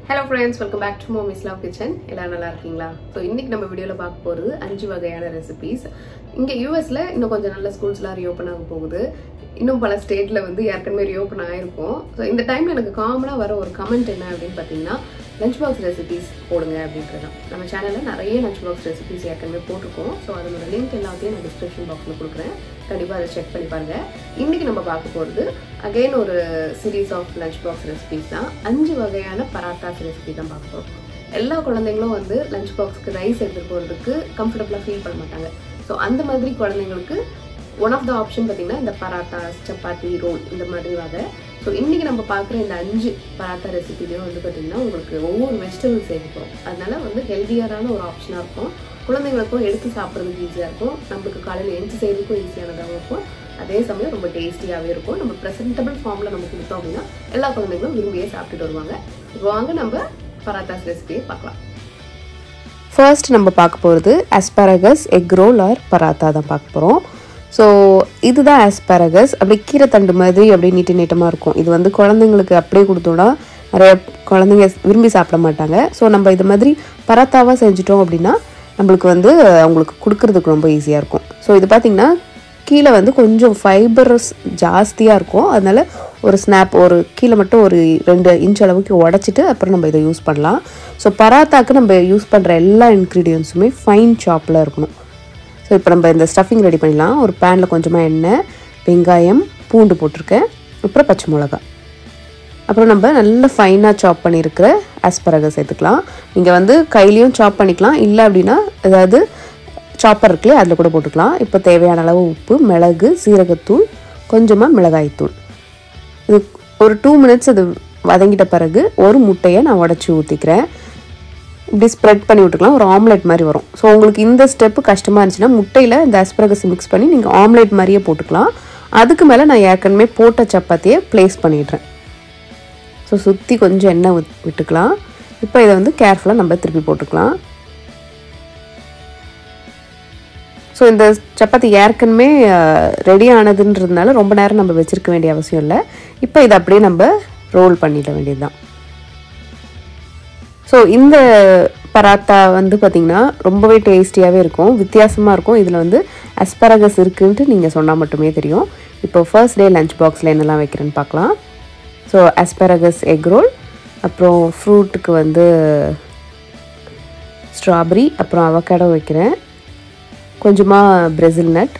hello friends welcome back to mommy's love kitchen எல்லாரும் நல்லா இருக்கீங்களா ஸோ இன்னைக்கு நம்ம வீடியோவில் பார்க்க போகிறது அஞ்சு வகையான ரெசிபீஸ் இங்கே யூஎஸில் இன்னும் கொஞ்சம் நல்ல ஸ்கூல்ஸ்லாம் ரீஓப்பன் ஆக போகுது இன்னும் பல ஸ்டேட்டில் வந்து ஏற்கனவே ரீஓப்பன் ஆயிருக்கும் ஸோ இந்த டைமில் எனக்கு காமனாக வர ஒரு கமெண்ட் என்ன அப்படின்னு பார்த்தீங்கன்னா லஞ்ச் பாக்ஸ் ரெசிபீஸ் போடுங்க அப்படின்றது தான் நம்ம சேனலில் நிறைய லஞ்ச் பாக்ஸ் ரெசிபீஸ் ஏற்கனவே போட்டிருக்கோம் ஸோ அதனோட லிங்க் எல்லாத்தையும் நான் டிஸ்கிரிப்ஷன் பாக்ஸில் கொடுக்குறேன் கண்டிப்பாக அதை செக் பண்ணி பாருங்க இன்னைக்கு நம்ம பார்க்க போகிறது அகைன் ஒரு series of lunch box recipes தான் அஞ்சு வகையான பராட்டாஸ் ரெசிபி தான் பார்க்க போகிறோம் எல்லா குழந்தைங்களும் வந்து லஞ்ச் பாக்ஸ்க்கு ரைஸ் எடுத்துகிட்டு போகிறதுக்கு கம்ஃபர்டபுளாக ஃபீல் பண்ண மாட்டாங்க ஸோ அந்த மாதிரி குழந்தைங்களுக்கு ஒன் ஆஃப் த ஆப்ஷன் பார்த்தீங்கன்னா இந்த பராட்டாஸ் சப்பாத்தி ரோல் இந்த மாதிரி வகை ஸோ இன்றைக்கி நம்ம பார்க்குற இந்த அஞ்சு பராட்டா ரெசிபிலையும் வந்து பார்த்திங்கன்னா உங்களுக்கு ஒவ்வொரு வெஜிடபிள் சேர்த்துப்போம் அதனால வந்து ஹெல்த்தியரான ஒரு ஆப்ஷனாக இருக்கும் குழந்தைங்களுக்கும் எடுத்து சாப்பிட்றதுக்கு ஈஸியாக இருக்கும் நம்மளுக்கு காலையில் எழுந்து செய்யறதுக்கும் ஈஸியானதாகவும் இருக்கும் அதே சமயம் ரொம்ப டேஸ்டியாகவே இருக்கும் நம்ம ப்ரெசன்டபிள் ஃபார்மில் நம்ம கொடுத்தோம் அப்படின்னா எல்லா குழந்தைங்களும் விரும்பியே சாப்பிட்டுட்டு வருவாங்க இப்போ வாங்க நம்ம பராட்டாஸ் ரெசிபியை பார்க்கலாம் ஃபர்ஸ்ட் நம்ம பார்க்க போகிறது asparagus egg roll or paratha தான் பார்க்க போகிறோம் ஸோ இதுதான் ஆஸ்பாரகஸ் அப்படி கீரை தண்டு மாதிரி அப்படியே நீட்டு நீட்டமாக இருக்கும் இது வந்து குழந்தைங்களுக்கு அப்படியே கொடுத்தோன்னா நிறைய குழந்தைங்க விரும்பி சாப்பிட மாட்டாங்க ஸோ நம்ம இது மாதிரி பராத்தாவாக செஞ்சிட்டோம் அப்படின்னா நம்மளுக்கு வந்து அவங்களுக்கு கொடுக்கறதுக்கு ரொம்ப ஈஸியாக இருக்கும் ஸோ இது பார்த்திங்கன்னா கீழே வந்து கொஞ்சம் ஃபைபர்ஸ் ஜாஸ்தியாக இருக்கும் அதனால ஒரு ஸ்னாப் ஒரு கீழே மட்டும் ஒரு ரெண்டு இன்ச் அளவுக்கு உடச்சிட்டு அப்புறம் நம்ம இதை யூஸ் பண்ணலாம் ஸோ பராத்தாக்கு நம்ம யூஸ் பண்ணுற எல்லா இன்க்ரீடியன்ஸுமே ஃபைன் சாப்பில் இருக்கணும் ஸோ இப்போ நம்ம இந்த ஸ்டஃபிங் ரெடி பண்ணிடலாம் ஒரு பேனில் கொஞ்சமாக எண்ணெய் வெங்காயம் பூண்டு போட்டிருக்கேன் அப்புறம் பச்சை மிளகா அப்புறம் நம்ம நல்ல ஃபைனாக சாப் பண்ணியிருக்கிற ஆஸ்பரகஸ் சேர்த்துக்கலாம் நீங்கள் வந்து கையிலையும் சாப் பண்ணிக்கலாம் இல்லை அப்படின்னா ஏதாவது சாப்பர் இருக்குல்லையே அதில் கூட போட்டுக்கலாம் இப்போ தேவையான அளவு உப்பு மிளகு சீரகத்தூள் கொஞ்சமாக மிளகாய்த்தூள் இது ஒரு டூ மினிட்ஸ் அது வதங்கிட்ட பிறகு ஒரு முட்டையை நான் உடச்சி ஊற்றிக்கிறேன் இப்படி ஸ்ப்ரெட் பண்ணி விட்டுக்கலாம் ஒரு ஆம்லெட் மாதிரி வரும் ஸோ உங்களுக்கு இந்த ஸ்டெப்பு கஷ்டமாக இருந்துச்சுன்னா முட்டையில் இந்த அஸ்பரகஸ் மிக்ஸ் பண்ணி நீங்கள் ஆம்லெட் மாதிரியே போட்டுக்கலாம் அதுக்கு மேலே நான் ஏற்கனவே போட்ட சப்பாத்தியை ப்ளேஸ் பண்ணிடுறேன் ஸோ சுற்றி கொஞ்சம் எண்ணெய் விட்டுக்கலாம் இப்போ இதை வந்து கேர்ஃபுல்லாக நம்ம திருப்பி போட்டுக்கலாம் ஸோ இந்த சப்பாத்தி ஏற்கனவே ரெடி ஆனதுன்றதுனால ரொம்ப நேரம் நம்ம வச்சுருக்க வேண்டிய அவசியம் இல்லை இப்போ இதை அப்படியே நம்ம ரோல் பண்ணிட வேண்டியது தான் ஸோ இந்த பராத்தா வந்து பார்த்திங்கன்னா ரொம்பவே டேஸ்டியாகவே இருக்கும் வித்தியாசமாக இருக்கும் இதில் வந்து அஸ்பரகஸ் இருக்குன்ட்டு நீங்கள் சொன்னால் மட்டுமே தெரியும் இப்போ ஃபர்ஸ்ட் டே லஞ்ச் பாக்ஸில் என்னெல்லாம் வைக்கிறேன்னு பார்க்கலாம் ஸோ அஸ்பரகஸ் எக் ரோல் அப்புறம் ஃப்ரூட்டுக்கு வந்து ஸ்ட்ராபெரி அப்புறம் அவகேடோ வைக்கிறேன் கொஞ்சமாக பிரசில் நட்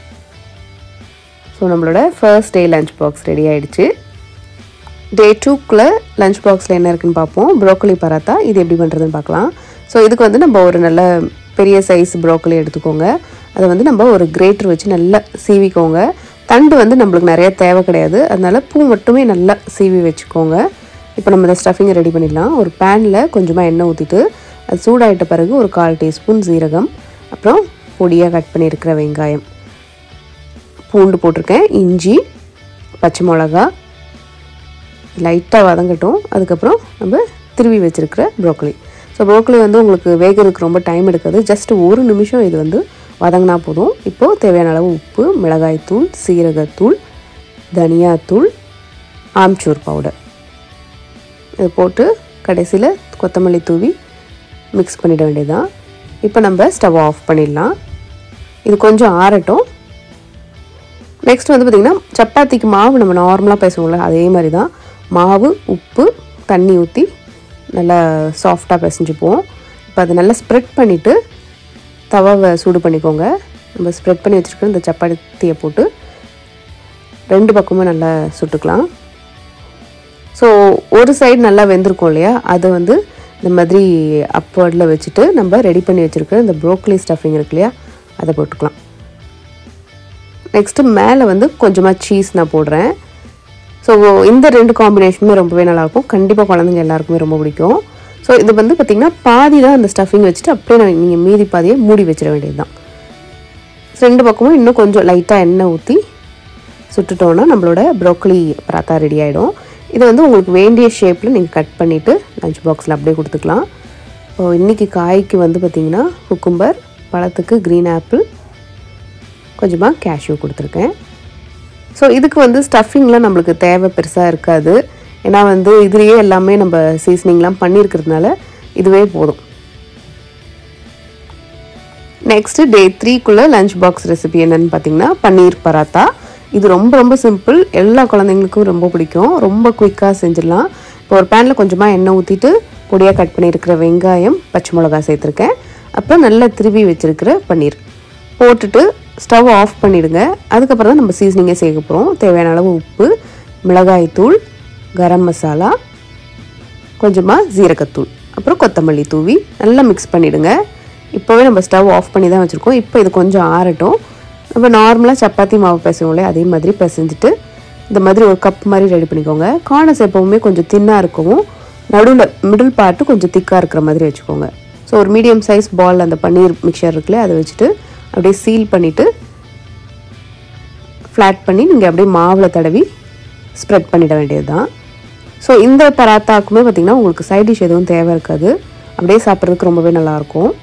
ஸோ நம்மளோட first day lunch box ready ஆகிடுச்சு டே டூக்குள்ளே லஞ்ச் பாக்ஸில் என்ன இருக்குன்னு பார்ப்போம் ப்ரோக்கலி பராத்தா இது எப்படி பண்ணுறதுன்னு பார்க்கலாம் ஸோ இதுக்கு வந்து நம்ம ஒரு நல்ல பெரிய சைஸ் ப்ரோக்கலி எடுத்துக்கோங்க அதை வந்து நம்ம ஒரு கிரேட்டர் வச்சு நல்லா சீவிக்கோங்க தண்டு வந்து நம்மளுக்கு நிறைய தேவை கிடையாது அதனால பூ மட்டுமே நல்லா சீவி வச்சுக்கோங்க இப்போ நம்ம இந்த ஸ்டஃபிங்கை ரெடி பண்ணிடலாம் ஒரு பேனில் கொஞ்சமாக எண்ணெய் ஊற்றிட்டு அது சூடாயிட்ட பிறகு ஒரு கால் டீஸ்பூன் சீரகம் அப்புறம் பொடியாக கட் பண்ணியிருக்கிற வெங்காயம் பூண்டு போட்டிருக்கேன் இஞ்சி பச்சை மிளகா லைட்டாக வதங்கட்டும் அதுக்கப்புறம் நம்ம திருவி வச்சுருக்கிற ப்ரோக்கலி ஸோ ப்ரோக்கலி வந்து உங்களுக்கு வேகிறதுக்கு ரொம்ப டைம் எடுக்காது ஜஸ்ட் ஒரு நிமிஷம் இது வந்து வதங்கினா போதும் இப்போது தேவையான அளவு உப்பு மிளகாய்த்தூள் சீரகத்தூள் தனியாத்தூள் ஆம்ச்சூர் பவுடர் இது போட்டு கடைசியில் கொத்தமல்லி தூவி மிக்ஸ் பண்ணிட வேண்டியதுதான் இப்போ நம்ம ஸ்டவ் ஆஃப் பண்ணிடலாம் இது கொஞ்சம் ஆறட்டும் நெக்ஸ்ட் வந்து பார்த்திங்கன்னா சப்பாத்திக்கு மாவு நம்ம நார்மலாக பேசுவோம்ல அதே மாதிரி தான் மாவு உப்பு தண்ணி ஊற்றி நல்லா சாஃப்டாக பிசைஞ்சுப்போம் இப்போ அதை நல்லா ஸ்ப்ரெட் பண்ணிவிட்டு தவாவை சூடு பண்ணிக்கோங்க நம்ம ஸ்ப்ரெட் பண்ணி வச்சுருக்க இந்த சப்பாத்தியை போட்டு ரெண்டு பக்கமும் நல்லா சுட்டுக்கலாம் ஸோ ஒரு சைடு நல்லா வெந்திருக்கும் இல்லையா அதை வந்து இந்த மாதிரி அப்வர்டில் வச்சுட்டு நம்ம ரெடி பண்ணி வச்சுருக்க இந்த ப்ரோக்கலி ஸ்டஃபிங் இருக்கு இல்லையா அதை போட்டுக்கலாம் நெக்ஸ்ட்டு மேலே வந்து கொஞ்சமாக சீஸ் நான் போடுறேன் ஸோ இந்த ரெண்டு காம்பினேஷனுமே ரொம்பவே நல்லாயிருக்கும் கண்டிப்பாக குழந்தைங்க எல்லாருக்குமே ரொம்ப பிடிக்கும் ஸோ இது வந்து பார்த்திங்கன்னா பாதி தான் அந்த ஸ்டஃபிங் வச்சுட்டு அப்படியே நீங்கள் மீதி பாதியை மூடி வச்சிட வேண்டியது தான் ரெண்டு பக்கமும் இன்னும் கொஞ்சம் லைட்டாக எண்ணெய் ஊற்றி சுட்டுட்டோன்னா நம்மளோட ப்ரோக்கலி பராத்தா ரெடி ஆகிடும் இதை வந்து உங்களுக்கு வேண்டிய ஷேப்பில் நீங்கள் கட் பண்ணிவிட்டு லஞ்ச் பாக்ஸில் அப்படியே கொடுத்துக்கலாம் ஸோ இன்றைக்கி காய்க்கு வந்து பார்த்திங்கன்னா குக்கும்பர் பழத்துக்கு க்ரீன் ஆப்பிள் கொஞ்சமாக கேஷ்யூ கொடுத்துருக்கேன் ஸோ இதுக்கு வந்து ஸ்டஃபிங்லாம் நம்மளுக்கு தேவை பெருசாக இருக்காது ஏன்னா வந்து இதுலேயே எல்லாமே நம்ம சீசனிங்லாம் பண்ணியிருக்கிறதுனால இதுவே போதும் நெக்ஸ்ட்டு டே த்ரீக்குள்ளே லஞ்ச் பாக்ஸ் ரெசிபி என்னன்னு பார்த்தீங்கன்னா பன்னீர் பராத்தா இது ரொம்ப ரொம்ப சிம்பிள் எல்லா குழந்தைங்களுக்கும் ரொம்ப பிடிக்கும் ரொம்ப குயிக்காக செஞ்சிடலாம் இப்போ ஒரு பேனில் கொஞ்சமாக எண்ணெய் ஊற்றிட்டு பொடியாக கட் பண்ணியிருக்கிற வெங்காயம் பச்சை மிளகா சேர்த்துருக்கேன் அப்புறம் நல்லா திருவி வச்சுருக்கிற பன்னீர் போட்டுட்டு ஸ்டவ் ஆஃப் பண்ணிவிடுங்க அதுக்கப்புறம் தான் நம்ம சீசனிங்கே சேர்க்க போகிறோம் தேவையான அளவு உப்பு மிளகாய்த்தூள் கரம் மசாலா கொஞ்சமாக ஜீரகத்தூள் அப்புறம் கொத்தமல்லி தூவி நல்லா மிக்ஸ் பண்ணிவிடுங்க இப்போவே நம்ம ஸ்டவ் ஆஃப் பண்ணி தான் வச்சுருக்கோம் இப்போ இது கொஞ்சம் ஆறட்டும் நம்ம நார்மலாக சப்பாத்தி மாவு பிசைவோம்ல அதே மாதிரி பிசைஞ்சிட்டு இந்த மாதிரி ஒரு கப் மாதிரி ரெடி பண்ணிக்கோங்க கார்னர்ஸ் எப்போவுமே கொஞ்சம் தின்னாக இருக்கவும் நடுவில் மிடில் பார்ட்டு கொஞ்சம் திக்காக இருக்கிற மாதிரி வச்சுக்கோங்க ஸோ ஒரு மீடியம் சைஸ் பால் அந்த பன்னீர் மிக்சர் இருக்குல்ல அதை வச்சுட்டு அப்படியே சீல் பண்ணிவிட்டு ஃப்ளாட் பண்ணி நீங்கள் அப்படியே மாவில் தடவி ஸ்ப்ரெட் பண்ணிட வேண்டியது தான் ஸோ இந்த பராத்தாக்குமே பார்த்திங்கன்னா உங்களுக்கு சைட் டிஷ் எதுவும் தேவை இருக்காது அப்படியே சாப்பிட்றதுக்கு ரொம்பவே நல்லாயிருக்கும்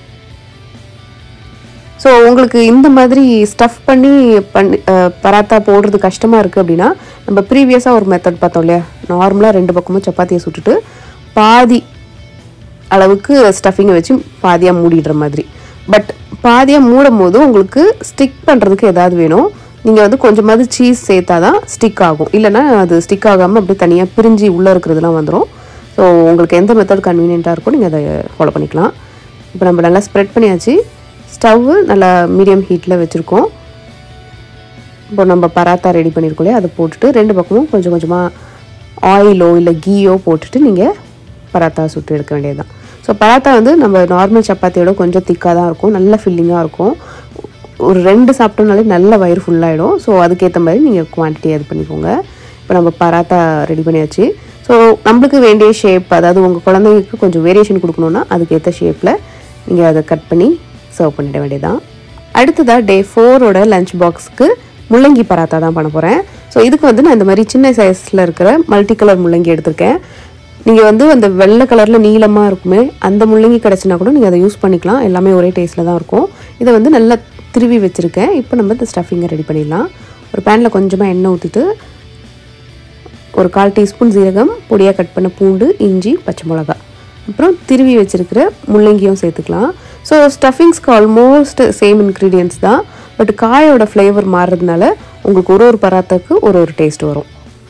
ஸோ உங்களுக்கு இந்த மாதிரி ஸ்டஃப் பண்ணி பண்ணி அஹ், பராத்தா போடுறது கஷ்டமாக இருக்குது அப்படின்னா நம்ம ப்ரீவியஸாக ஒரு மெத்தட் பார்த்தோம் இல்லையா நார்மலாக ரெண்டு பக்கமும் சப்பாத்தியை சுட்டுட்டு பாதி அளவுக்கு ஸ்டஃபிங்கை வச்சு பாதியாக மூடிடுற மாதிரி பட் பாதியாக மூடும் போது உங்களுக்கு ஸ்டிக் பண்ணுறதுக்கு ஏதாவது வேணும் நீங்கள் வந்து கொஞ்சமாவது சீஸ் சேர்த்தா தான் ஸ்டிக் ஆகும் இல்லைன்னா அது ஸ்டிக் ஆகாமல் அப்படியே தனியாக பிரிஞ்சு உள்ளே இருக்கிறதுலாம் வந்துடும் ஸோ உங்களுக்கு எந்த மெத்தட் கன்வீனியண்ட்டாக இருக்கோ நீங்கள் அதை ஃபாலோ பண்ணிக்கலாம் இப்போ நம்ம நல்லா ஸ்ப்ரெட் பண்ணியாச்சு ஸ்டவ்வு நல்லா மீடியம் ஹீட்டில் வச்சுருக்கோம் இப்போ நம்ம பராத்தா ரெடி பண்ணியிருக்கோம் இல்லையா அதை போட்டுட்டு ரெண்டு பக்கமும் கொஞ்சம் கொஞ்சமாக ஆயிலோ இல்லை கீயோ போட்டுட்டு நீங்கள் பராத்தா சுட்டு எடுக்க வேண்டியதுதான் ஸோ பராத்தா வந்து நம்ம நார்மல் சப்பாத்தியோட கொஞ்சம் திக்காக தான் இருக்கும் நல்ல ஃபில்லிங்காக இருக்கும் ஒரு ரெண்டு சாப்பிட்டோம்னாலே நல்ல வயிறு ஃபுல்லாகிடும் ஸோ அதுக்கேற்ற மாதிரி நீங்கள் குவான்டிட்டி அது பண்ணிக்கோங்க இப்போ நம்ம பராத்தா ரெடி பண்ணியாச்சு ஸோ நம்மளுக்கு வேண்டிய ஷேப் அதாவது உங்கள் குழந்தைங்களுக்கு கொஞ்சம் வேரியேஷன் கொடுக்கணுன்னா அதுக்கேற்ற ஷேப்பில் நீங்கள் அதை கட் பண்ணி சர்வ் பண்ணிட வேண்டியதான் அடுத்ததாக டே ஃபோரோட லஞ்ச் பாக்ஸ்க்கு முள்ளங்கி பராத்தா தான் பண்ண போகிறேன் ஸோ இதுக்கு வந்து நான் இந்த மாதிரி சின்ன சைஸில் இருக்கிற மல்டி கலர் முள்ளங்கி எடுத்திருக்கேன் நீங்கள் வந்து அந்த வெள்ளை கலரில் நீளமாக இருக்குமே அந்த முள்ளங்கி கிடச்சினா கூட நீங்கள் அதை யூஸ் பண்ணிக்கலாம் எல்லாமே ஒரே டேஸ்ட்டில் தான் இருக்கும் இதை வந்து நல்லா திருவி வச்சுருக்கேன் இப்போ நம்ம இந்த ஸ்டஃபிங்கை ரெடி பண்ணிடலாம் ஒரு பேனில் கொஞ்சமாக எண்ணெய் ஊற்றிட்டு ஒரு கால் டீஸ்பூன் சீரகம் பொடியாக கட் பண்ண பூண்டு இஞ்சி பச்சை மிளகா அப்புறம் திருவி வச்சிருக்கிற முள்ளங்கியும் சேர்த்துக்கலாம் ஸோ ஸ்டஃபிங்ஸ்க்கு ஆல்மோஸ்ட் சேம் இன்க்ரீடியன்ஸ் தான் பட் காயோட ஃப்ளேவர் மாறுறதுனால உங்களுக்கு ஒரு ஒரு பராத்தாக்கு ஒரு ஒரு டேஸ்ட் வரும்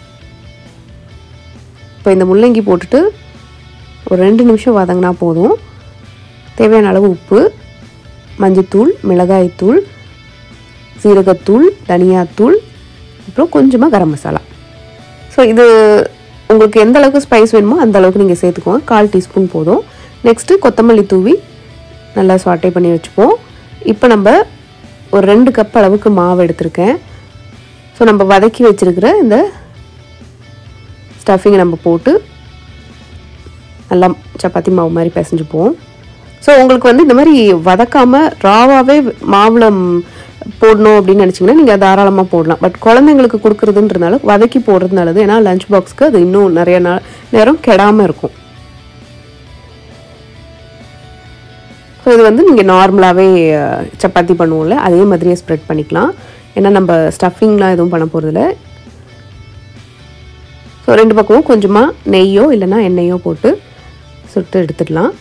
இப்போ இந்த முள்ளங்கி போட்டுட்டு ஒரு ரெண்டு நிமிஷம் வதங்கினா போதும் தேவையான அளவு உப்பு மஞ்சத்தூள் மிளகாய்த்தூள் சீரகத்தூள் தனியாத்தூள் அப்புறம் கொஞ்சமாக கரம் மசாலா ஸோ இது உங்களுக்கு எந்த அளவுக்கு ஸ்பைஸ் வேணுமோ அந்த அளவுக்கு நீங்கள் சேர்த்துக்கோங்க கால் டீஸ்பூன் போதும் நெக்ஸ்ட்டு கொத்தமல்லி தூவி நல்லா சாட்டை பண்ணி வச்சுப்போம் இப்போ நம்ம ஒரு ரெண்டு கப் அளவுக்கு மாவு எடுத்திருக்கேன் ஸோ நம்ம வதக்கி வச்சிருக்கிற இந்த ஸ்டஃபிங்கை நம்ம போட்டு நல்லா சப்பாத்தி மாவு மாதிரி பிசைஞ்சுப்போம் ஸோ உங்களுக்கு வந்து இந்த மாதிரி வதக்காமல் ராவாகவே மாவில் ம், போடணும் அப்படின்னு நினச்சிங்கன்னா நீங்கள் தாராளமாக போடலாம் பட் குழந்தைங்களுக்கு கொடுக்குறதுன்றனால வதக்கி போடுறது நல்லது ஏன்னா லஞ்ச் பாக்ஸ்க்கு அது இன்னும் நிறைய நாள் நேரம் கெடாமல் இருக்கும் ஸோ இது வந்து நீங்கள் நார்மலாகவே சப்பாத்தி பண்ணுவோம்ல அதே மாதிரியே ஸ்ப்ரெட் பண்ணிக்கலாம் ஏன்னா நம்ம ஸ்டஃபிங்லாம் எதுவும் பண்ண போகிறதில்ல ஸோ ரெண்டு பக்கமும் கொஞ்சமாக நெய்யோ இல்லைன்னா எண்ணெயோ போட்டு சுட்டு எடுத்துடலாம்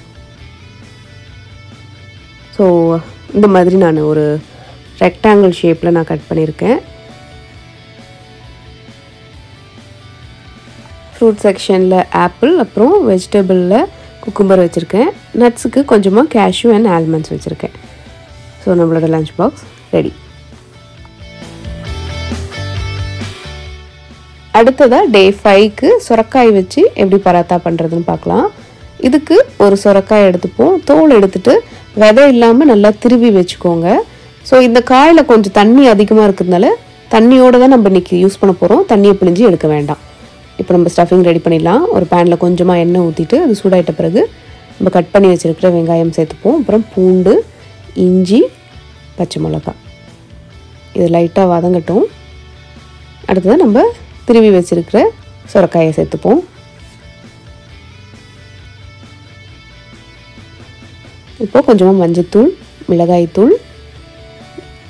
ஸோ இந்த மாதிரி நான் ஒரு ரெக்டாங்கிள் ஷேப்பில் நான் கட் பண்ணியிருக்கேன் ஃப்ரூட் செக்ஷனில் ஆப்பிள் அப்புறம் வெஜிடபிளில் குக்கும்பர் வச்சுருக்கேன் நட்ஸுக்கு கொஞ்சமாக கேஷ்யூ அண்ட் ஆல்மண்ட்ஸ் வச்சுருக்கேன் ஸோ நம்மளோட லஞ்ச் பாக்ஸ் ரெடி அடுத்ததாக டே ஃபைவ்க்கு சுரக்காய் வச்சு எப்படி பராத்தா பண்ணுறதுன்னு பார்க்கலாம் இதுக்கு ஒரு சுரக்காய் எடுத்துப்போம் தோல் எடுத்துட்டு விதை இல்லாமல் நல்லா திருவி வச்சுக்கோங்க ஸோ இந்த காயில் கொஞ்சம் தண்ணி அதிகமாக இருக்கிறதுனால தண்ணியோடு தான் நம்ம இன்றைக்கி யூஸ் பண்ண போகிறோம் தண்ணியை பிழிஞ்சு எடுக்க வேண்டாம் இப்போ நம்ம ஸ்டஃபிங் ரெடி பண்ணிடலாம் ஒரு பேனில் கொஞ்சமாக எண்ணெய் ஊற்றிட்டு அது சூடாயிட்ட பிறகு நம்ம கட் பண்ணி வச்சுருக்கிற வெங்காயம் சேர்த்துப்போம் அப்புறம் பூண்டு இஞ்சி பச்சை மிளகா இது லைட்டாக வதங்கட்டும் அடுத்தது நம்ம திருவி வச்சிருக்கிற சுரக்காயை சேர்த்துப்போம் இப்போ கொஞ்சமாக மஞ்சத்தூள் மிளகாய்த்தூள்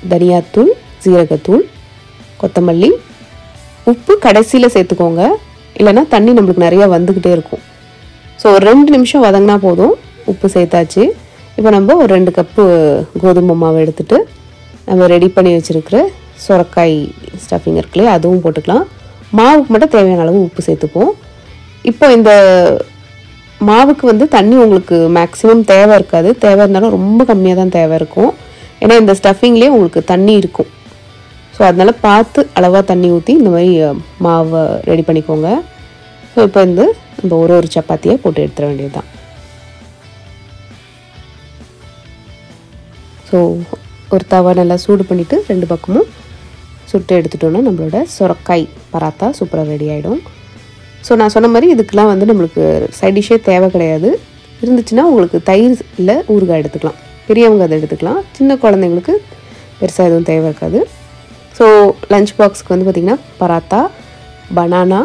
தனியாத்தூள் சீரகத்தூள் கொத்தமல்லி உப்பு கடைசியில் சேர்த்துக்கோங்க இல்லைன்னா தண்ணி நம்மளுக்கு நிறையா வந்துக்கிட்டே இருக்கும் ஸோ ஒரு ரெண்டு நிமிஷம் வதங்கினா போதும் உப்பு சேர்த்தாச்சு இப்போ நம்ம ஒரு ரெண்டு கப்பு கோதுமை மாவு எடுத்துட்டு நம்ம ரெடி பண்ணி வச்சுருக்கிற சுரக்காய் ஸ்டஃபிங் இருக்குல்லையே அதுவும் போட்டுக்கலாம் மாவுக்கு மட்டும் தேவையான அளவு உப்பு சேர்த்துப்போம் இப்போ இந்த மாவுக்கு வந்து தண்ணி உங்களுக்கு மேக்ஸிமம் தேவை இருக்காது தேவை இருந்தாலும் ரொம்ப கம்மியாக தான் தேவை இருக்கும் ஏன்னா இந்த ஸ்டஃபிங்லேயே உங்களுக்கு தண்ணி இருக்கும் ஸோ அதனால் பார்த்து அளவாக தண்ணி ஊற்றி இந்த மாதிரி அஹ், மாவை ரெடி பண்ணிக்கோங்க ஸோ இப்போ வந்து நம்ம ஒரு ஒரு சப்பாத்தியை போட்டு எடுத்துட வேண்டியது தான் ஸோ ஒரு தவா நல்லா சூடு பண்ணிவிட்டு ரெண்டு பக்கமும் சுட்டு எடுத்துட்டோன்னா நம்மளோட சுரக்காய் பராத்தா சூப்பராக ரெடி ஆகிடும் ஸோ நான் சொன்ன மாதிரி இதுக்கெலாம் வந்து நம்மளுக்கு சைட் டிஷ்ஷே தேவை கிடையாது இருந்துச்சுன்னா உங்களுக்கு தயிர் இல்லை ஊறுகாய் எடுத்துக்கலாம் பெரியவங்க அதை எடுத்துக்கலாம் சின்ன குழந்தைங்களுக்கு பெருசாக எதுவும் தேவை இருக்காது ஸோ லஞ்ச் பாக்ஸ்க்கு வந்து பார்த்திங்கன்னா பராத்தா பனானா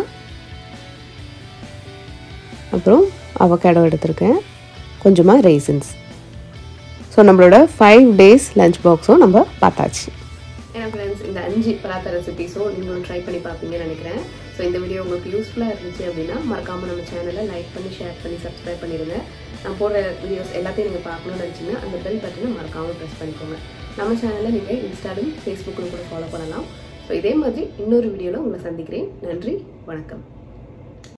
அப்புறம் அவகேடோ எடுத்திருக்கேன் கொஞ்சமாக ரைசன்ஸ் ஸோ நம்மளோட ஃபைவ் டேஸ் லஞ்ச் பாக்ஸும் நம்ம பார்த்தாச்சு ஏன்னா ஃப்ரெண்ட்ஸ் இந்த அஞ்சு பராத்தா ரெசிபிஸும் நீங்களும் ட்ரை பண்ணி பார்ப்பீங்கன்னு நினைக்கிறேன் ஸோ இந்த வீடியோ உங்களுக்கு யூஸ்ஃபுல்லாக இருந்துச்சு அப்படின்னா மறக்காமல் நம்ம சேனலை லைக் பண்ணி ஷேர் பண்ணி சப்ஸ்கிரைப் பண்ணிடுங்க நான் போடுற வீடியோஸ் எல்லாத்தையும் நீங்கள் பார்க்கணும்னு நினச்சிங்கன்னா அந்த பெல் பட்டனை மறக்காமல் ப்ரெஸ் பண்ணிக்கோங்க நம்ம சேனலை நீங்கள் இன்ஸ்டாலும் ஃபேஸ்புக்கிலும் கூட ஃபாலோ பண்ணலாம் ஸோ இதே மாதிரி இன்னொரு வீடியோவில் உங்களை சந்திக்கிறேன் நன்றி வணக்கம்